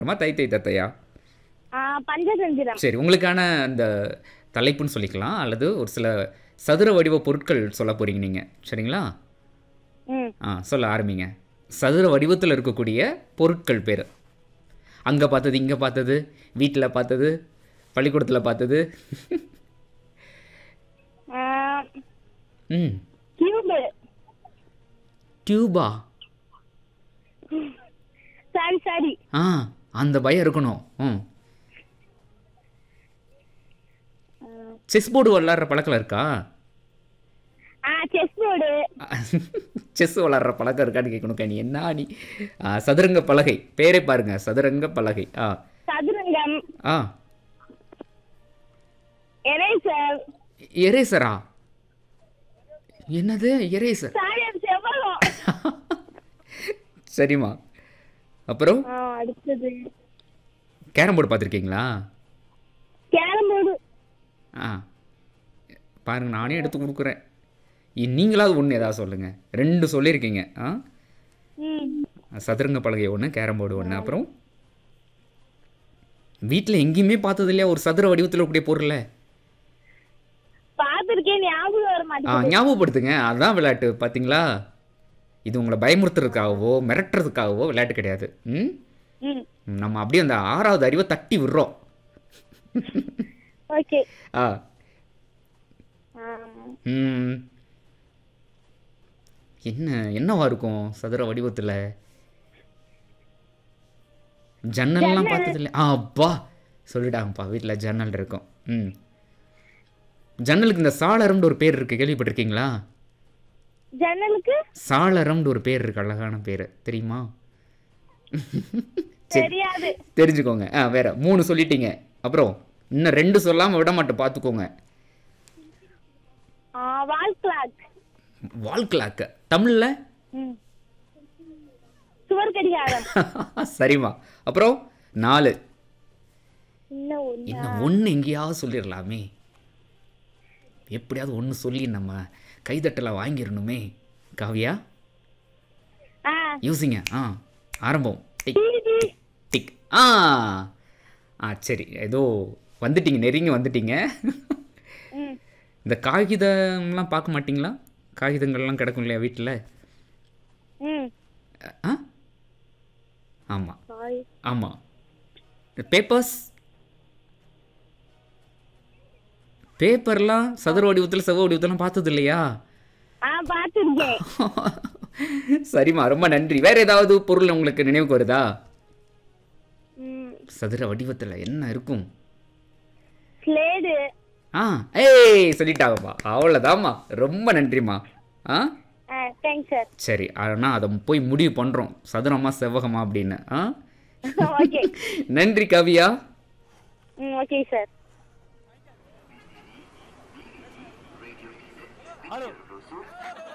அம்மா தை தை தத்தையா ஆ, பஞ்சதந்திரம் சரி உங்களுக்கான அந்த தலைப்புன்னு சொல்லிக்கலாம் அல்லது ஒரு சில சதுர வடிவ பொருட்கள் சொல்ல போறீங்க நீங்கள் சரிங்களா ம் ஆ சொல்ல ஆரம்பிங்க சதுர வடிவத்தில் இருக்கக்கூடிய பொருட்கள் பேர் அங்கே பார்த்தது இங்கே பார்த்தது வீட்டில் பார்த்தது பள்ளிக்கூடத்தில் பார்த்தது ஆ, ம் கியூபு டியூபா சாரி சாரி ஆ அந்த பயம் இருக்கணும் ம் செஸ் போர்டு விளாட்ற பழக்கம் இருக்கா ஆ செஸ் போர்டு செஸ் விளாட்ற பழக்கம் இருக்கான்னு கேட்கணும் நீ என்ன நீ ஆ, சதுரங்க பலகை பேரே பாருங்க சதுரங்க பலகை ஆ சதுரங்கம் ஆ எரேசர் எரேசரா என்னது எரேசர் சாரி அது செவ்வகம் சரிம்மா அப்புறம் ஆ, அடுத்தது கேரம் போர்டு பார்த்துருக்கீங்களா கேரம் போர்டு ஆ பாருங்க நானே எடுத்து கொடுக்குறேன் இ- நீங்களாவது ஒன்று ஏதாவது சொல்லுங்கள் ரெண்டு சொல்லியிருக்கீங்க ஆ ம் சதுரங்க பலகை ஒன்று கேரம் போர்டு ஒன்று அப்புறம் வீட்டில் எங்கேயுமே பார்த்தது இல்லையா ஒரு சதுர வடிவத்தில் இருக்கக்கூடிய பொருளை பார்த்துருக்கேன் ஞாபகம் வர ஆ மாட்டேங்குது ஞாபகப்படுத்துங்க அதுதான் விளையாட்டு பார்த்தீங்களா இது உங்களை பயமுறுத்துறதுக்காகவோ மிரட்டுறதுக்காகவோ விளையாட்டு கிடையாது ம் ம் நம்ம அப்படியே அந்த ஆறாவது அறிவை தட்டி விடுறோம் ஓகே ஆ ஆ, ம் என்ன என்னவா இருக்கும் சதுர வடிவத்தில் ஜன்னல்லாம் பார்த்ததில்ல ஆ அப்பா சொல்லிட்டாங்கப்பா வீட்டில் ஜன்னல் இருக்கும் ம் ஜன்னலுக்கு இந்த சாளரம்னு ஒரு பேர் இருக்குது கேள்விப்பட்டிருக்கீங்களா ஜன்னலுக்கு சாளரம்னு ஒரு பேர் இருக்கு அழகான பேர் தெரியுமா சரி தெரியாது தெரிஞ்சுக்கோங்க ஆ வேற மூணு சொல்லிட்டீங்க அப்புறம் இன்னும் ரெண்டு சொல்லாமல் விட மாட்டேன் பார்த்துக்கோங்க ஆ, வால் கிளாக் வால் கிளாக்கு தமிழில் ம் சுவர் கடிகாரம் சரிம்மா அப்புறம் நாலு இன்னும் ஒண்ணு இன்னும் ஒன்று எங்கேயாவது சொல்லிடலாமே எப்படியாவது ஒன்று சொல்லி நம்ம கைதட்டலை வாங்கிடணுமே காவியா ஆ யூசிங்க ஆ ஆரம்பம் டிக் டிவி டிக் ஆ ஆ சரி ஏதோ வந்துட்டீங்க நெருங்கி வந்துட்டீங்க ம் இந்த காகிதம்லாம் பார்க்க மாட்டீங்களா காகிதங்கள்லாம் கிடக்கும் இல்லையா வீட்டில் ம் ஆ ஆமாம் சாரி ஆமாம் பேப்பர்ஸ் பேப்பர்லாம் சதுர வடிவத்தில் செவ்வ வடிவத்திலாம் பார்த்தது இல்லையா ஆ பார்த்துருக்கேன் சரிம்மா ரொம்ப நன்றி வேற ஏதாவது பொருள் உங்களுக்கு நினைவுக்கு வருதா ம் சதுர வடிவத்தில் என்ன இருக்கும் ஸ்லேடு ஆ ஏய் சொல்லிட்டாங்கப்பா அவ்வளோதாம்மா ரொம்ப நன்றிம்மா ஆ ஆ தேங்க்ஸ் சார் சரி ஆனால் அதை போய் முடிவு பண்ணுறோம் சதுரமா செவ்வகமா அப்படின்னு ஆ ஓகே நன்றி கவியா ம் ஓகே சார் ஹலோ